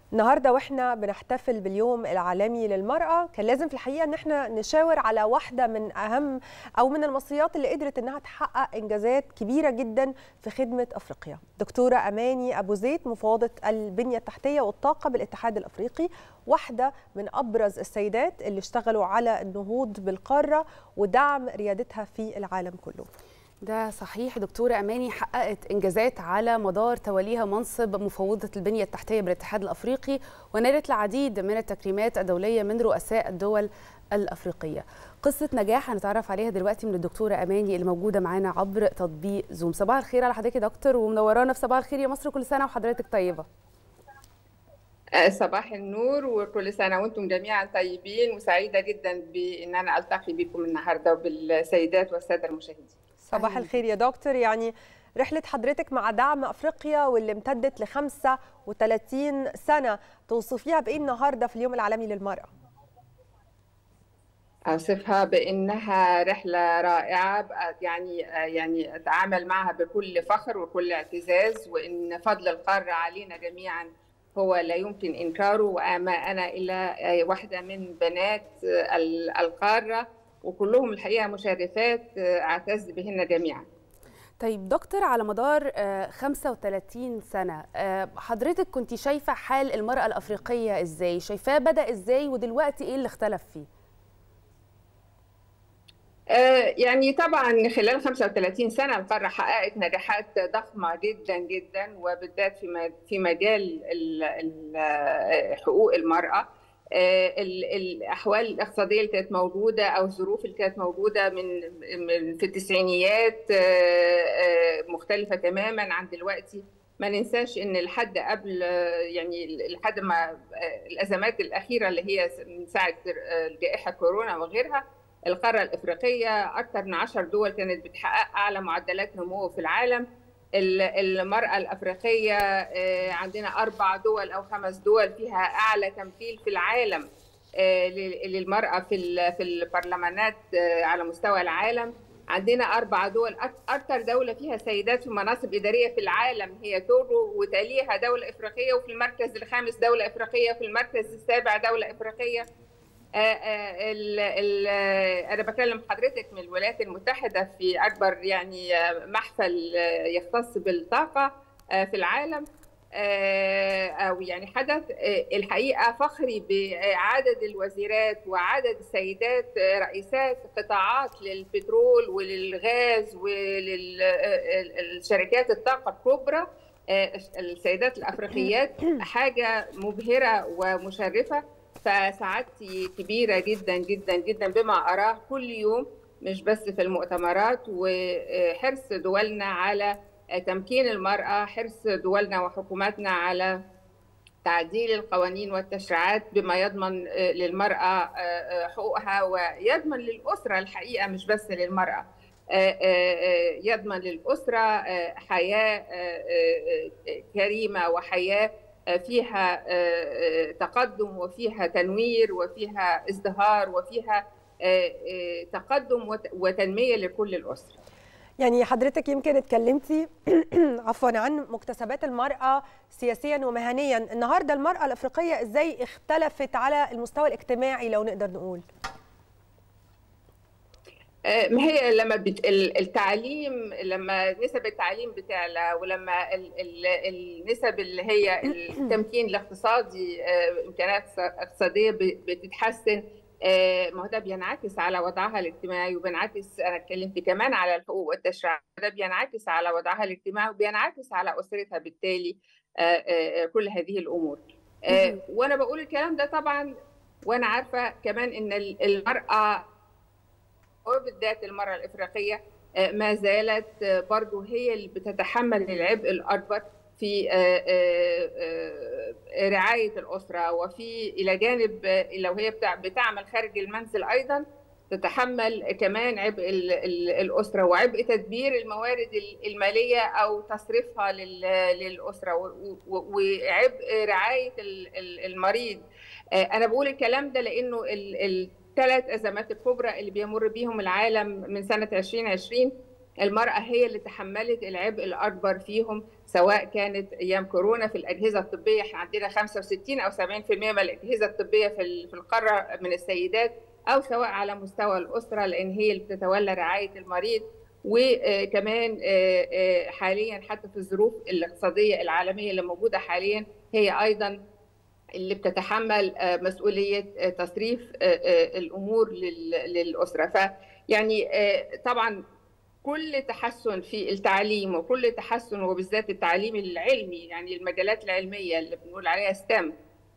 النهارده واحنا بنحتفل باليوم العالمي للمرأة كان لازم في الحقيقة ان احنا نشاور على واحدة من اهم او من المصريات اللي قدرت انها تحقق انجازات كبيرة جدا في خدمة افريقيا دكتورة اماني ابو زيد مفوضة البنية التحتية والطاقة بالاتحاد الافريقي واحدة من ابرز السيدات اللي اشتغلوا على النهوض بالقارة ودعم ريادتها في العالم كله ده صحيح دكتورة أماني حققت إنجازات على مدار توليها منصب مفوضة البنية التحتية بالاتحاد الأفريقي ونالت العديد من التكريمات الدولية من رؤساء الدول الأفريقية قصة نجاح هنتعرف عليها دلوقتي من الدكتورة أماني اللي موجودة معانا عبر تطبيق زوم صباح الخير على حضرتك يا دكتور ومنورانا في صباح الخير يا مصر كل سنة وحضرتك طيبة صباح النور وكل سنة وانتم جميعا طيبين وسعيدة جدا بأن أنا ألتقي بكم النهاردة وبالسيدات والسادة المشاهدين صباح الخير يا دكتور يعني رحلة حضرتك مع دعم أفريقيا واللي امتدت ل 35 سنة توصفيها بإيه النهاردة في اليوم العالمي للمرأة؟ أوصفها بأنها رحلة رائعة يعني يعني أتعامل معها بكل فخر وكل اعتزاز وإن فضل القارة علينا جميعا هو لا يمكن إنكاره وما أنا إلا واحدة من بنات القارة وكلهم الحقيقه مشرفات اعتز بهن جميعا. طيب دكتور على مدار 35 سنه حضرتك كنت شايفه حال المراه الافريقيه ازاي؟ شايفاه بدا ازاي ودلوقتي ايه اللي اختلف فيه؟ يعني طبعا خلال 35 سنه القاره حققت نجاحات ضخمه جدا جدا وبالذات في في مجال حقوق المراه الاحوال الاقتصاديه اللي كانت موجوده او الظروف اللي كانت موجوده من من في التسعينيات مختلفه تماما عن دلوقتي ما ننساش ان لحد قبل يعني لحد ما الازمات الاخيره اللي هي من ساعه جائحه كورونا وغيرها القاره الافريقيه اكثر من 10 دول كانت بتحقق اعلى معدلات نمو في العالم المرأة الأفريقية عندنا أربع دول أو خمس دول فيها أعلى تمثيل في العالم للمرأة في في البرلمانات على مستوى العالم عندنا أربع دول أكثر دولة فيها سيدات في مناصب إدارية في العالم هي توغو وتليها دولة إفريقية وفي المركز الخامس دولة إفريقية وفي المركز السابع دولة إفريقية ال ال انا بكلم حضرتك من الولايات المتحده في اكبر يعني محفل يختص بالطاقه في العالم او يعني حدث الحقيقه فخري بعدد الوزيرات وعدد السيدات رئيسات قطاعات للبترول وللغاز وللشركات الطاقه الكبرى السيدات الافريقيات حاجه مبهره ومشرفه فسعادتي كبيره جدا جدا جدا بما اراه كل يوم مش بس في المؤتمرات وحرص دولنا على تمكين المراه حرص دولنا وحكوماتنا على تعديل القوانين والتشريعات بما يضمن للمراه حقوقها ويضمن للاسره الحقيقه مش بس للمراه يضمن للاسره حياه كريمه وحياه فيها تقدم وفيها تنوير وفيها ازدهار وفيها تقدم وتنميه لكل الاسره. يعني حضرتك يمكن اتكلمتي عفوا عن مكتسبات المراه سياسيا ومهنيا، النهارده المراه الافريقيه ازاي اختلفت على المستوى الاجتماعي لو نقدر نقول؟ ما هي لما بت... التعليم لما نسب التعليم بتعلى ولما ال... ال... النسب اللي هي التمكين الاقتصادي امكانات اقتصاديه بتتحسن ما هو ده بينعكس على وضعها الاجتماعي وبينعكس انا اتكلمت كمان على الحقوق والتشريع ده بينعكس على وضعها الاجتماعي وبينعكس على اسرتها بالتالي كل هذه الامور وانا بقول الكلام ده طبعا وانا عارفه كمان ان المراه وبالذات المرأة الإفريقية ما زالت برضو هي اللي بتتحمل العبء الأكبر في رعاية الأسرة وفي إلى جانب لو هي بتعمل خارج المنزل أيضا تتحمل كمان عبء الأسرة وعبء تدبير الموارد المالية أو تصريفها للأسرة وعبء رعاية المريض أنا بقول الكلام ده لأنه الثلاث أزمات الكبرى اللي بيمر بيهم العالم من سنة 2020 المرأة هي اللي تحملت العبء الأكبر فيهم سواء كانت ايام كورونا في الاجهزه الطبيه احنا عندنا 65 او 70% من الاجهزه الطبيه في في القاره من السيدات او سواء على مستوى الاسره لان هي اللي بتتولى رعايه المريض وكمان حاليا حتى في الظروف الاقتصاديه العالميه اللي موجوده حاليا هي ايضا اللي بتتحمل مسؤوليه تصريف الامور للاسره فيعني طبعا كل تحسن في التعليم وكل تحسن وبالذات التعليم العلمي يعني المجالات العلميه اللي بنقول عليها ستام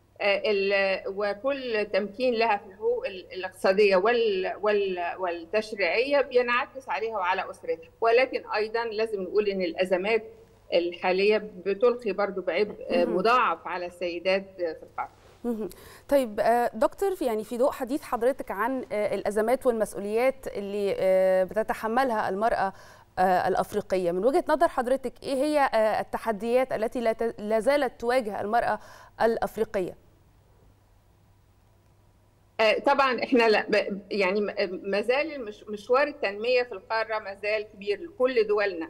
وكل تمكين لها في الحقوق الاقتصاديه والتشريعيه بينعكس عليها وعلى اسرتها ولكن ايضا لازم نقول ان الازمات الحاليه بتلقي برضو بعبء مضاعف على السيدات في القاره طيب دكتور يعني في ضوء حديث حضرتك عن الازمات والمسؤوليات اللي بتتحملها المراه الافريقيه من وجهه نظر حضرتك ايه هي التحديات التي لا زالت تواجه المراه الافريقيه طبعا احنا لا يعني ما زال مشوار التنميه في القاره ما زال كبير لكل دولنا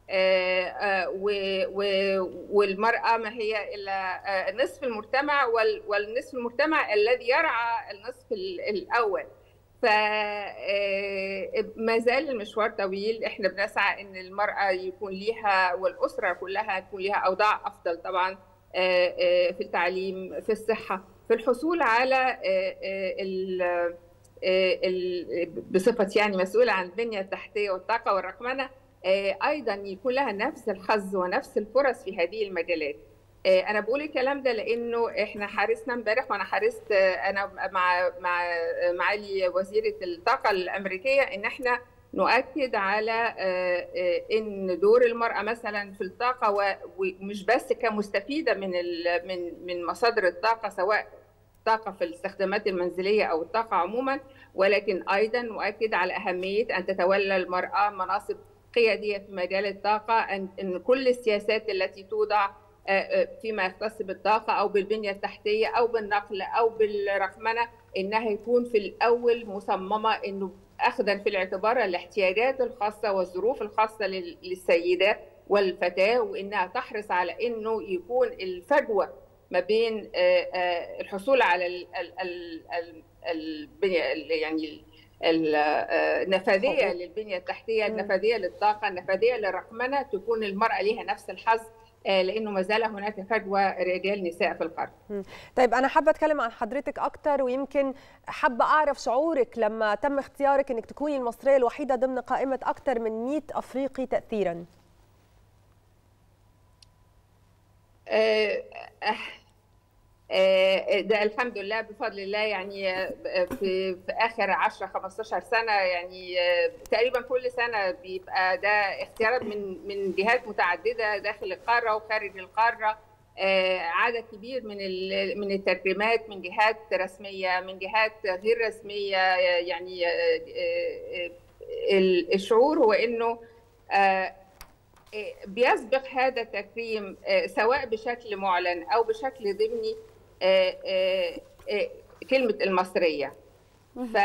والمرأة ما هي إلا نصف المجتمع والنصف المجتمع الذي يرعى النصف الأول فما زال المشوار طويل احنا بنسعى ان المرأة يكون ليها والأسرة كلها يكون ليها أوضاع أفضل طبعا في التعليم في الصحة في الحصول على بصفة يعني مسؤولة عن البنية التحتية والطاقة والرقمنة ايضا يكون لها نفس الحظ ونفس الفرص في هذه المجالات انا بقول الكلام ده لانه احنا حارسنا امبارح وانا حارست انا مع مع معالي وزيره الطاقه الامريكيه ان احنا نؤكد على ان دور المراه مثلا في الطاقه ومش بس كمستفيده من من من مصادر الطاقه سواء طاقه في الاستخدامات المنزليه او الطاقه عموما ولكن ايضا نؤكد على اهميه ان تتولى المراه مناصب قياديه في مجال الطاقه ان ان كل السياسات التي توضع فيما يختص بالطاقه او بالبنيه التحتيه او بالنقل او بالرقمنه انها يكون في الاول مصممه انه اخذا في الاعتبار الاحتياجات الخاصه والظروف الخاصه للسيدات والفتاه وانها تحرص على انه يكون الفجوه ما بين الحصول على البنيه يعني النفاذيه للبنيه التحتيه، النفاذيه للطاقه، النفاذيه للرقمنه تكون المراه لها نفس الحظ لانه ما زال هناك فجوه رجال نساء في القرن. طيب انا حابه اتكلم عن حضرتك اكتر ويمكن حابه اعرف شعورك لما تم اختيارك انك تكوني المصريه الوحيده ضمن قائمه اكثر من 100 افريقي تاثيرا. أه ده الحمد لله بفضل الله يعني في في اخر 10 15 سنه يعني تقريبا كل سنه بيبقى ده اختيارات من من جهات متعدده داخل القاره وخارج القاره عدد كبير من من التكريمات من جهات رسميه من جهات غير رسميه يعني الشعور هو انه بيسبق هذا التكريم سواء بشكل معلن او بشكل ضمني كلمة المصرية ف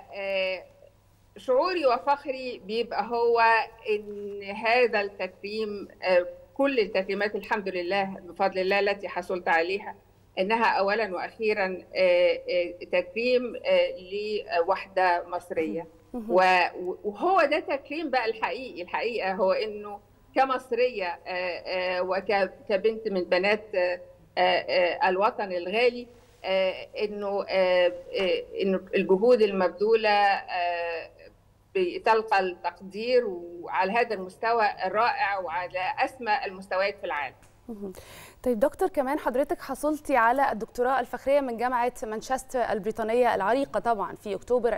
شعوري وفخري بيبقى هو ان هذا التكريم كل التكريمات الحمد لله بفضل الله التي حصلت عليها انها اولا واخيرا تكريم لوحده مصريه وهو ده تكريم بقى الحقيقي الحقيقه هو انه كمصريه وكبنت من بنات الوطن الغالي انه انه الجهود المبذوله بتلقى التقدير وعلى هذا المستوى الرائع وعلى اسمى المستويات في العالم. طيب دكتور كمان حضرتك حصلتي على الدكتوراه الفخريه من جامعه مانشستر البريطانيه العريقه طبعا في اكتوبر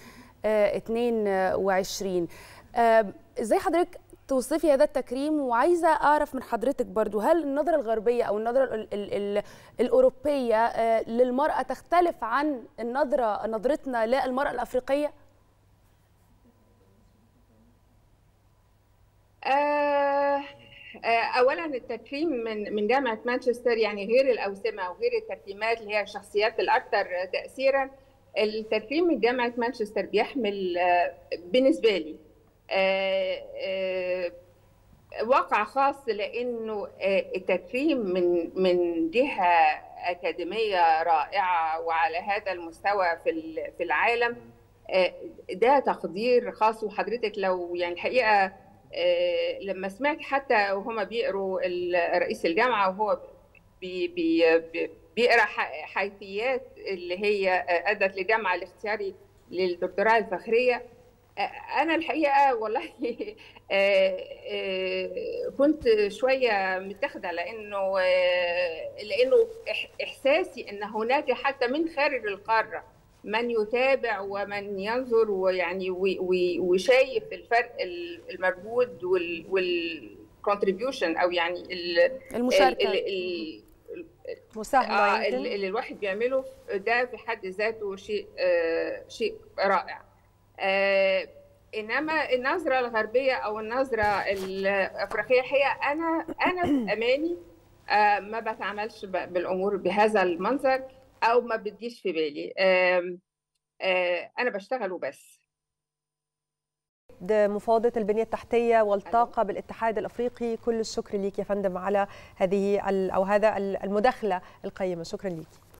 2022 ازاي حضرتك توصفي هذا التكريم وعايزه اعرف من حضرتك برضو هل النظره الغربيه او النظره ال ال ال الاوروبيه للمراه تختلف عن النظره نظرتنا للمراه الافريقيه؟ آه اولا التكريم من من جامعه مانشستر يعني غير الاوسمه وغير التكريمات اللي هي الشخصيات الاكثر تاثيرا التكريم من جامعه مانشستر بيحمل بالنسبه لي واقع خاص لانه التكريم من من جهه اكاديميه رائعه وعلى هذا المستوى في في العالم ده تقدير خاص وحضرتك لو يعني الحقيقه لما سمعت حتى وهما بيقروا رئيس الجامعه وهو بي بي بيقرا حيثيات اللي هي ادت لجامعه الاختياري للدكتوراه الفخريه انا الحقيقه والله كنت شويه متاخده لانه لانه احساسي ان هناك حتى من خارج القاره من يتابع ومن ينظر ويعني وشايف الفرق المجهود والكونتريبيوشن او يعني المشاركه مساهمه آه اللي الواحد بيعمله ده في حد ذاته شيء آه شيء رائع آه انما النظره الغربيه او النظره الافريقيه هي انا انا في اماني آه ما بتعاملش بالامور بهذا المنظر او ما بتجيش في بالي آه آه انا بشتغل وبس مفاوضة البنية التحتية والطاقة بالاتحاد الأفريقي كل الشكر ليك يا فندم على هذه أو هذا المداخلة القيمة شكرا ليك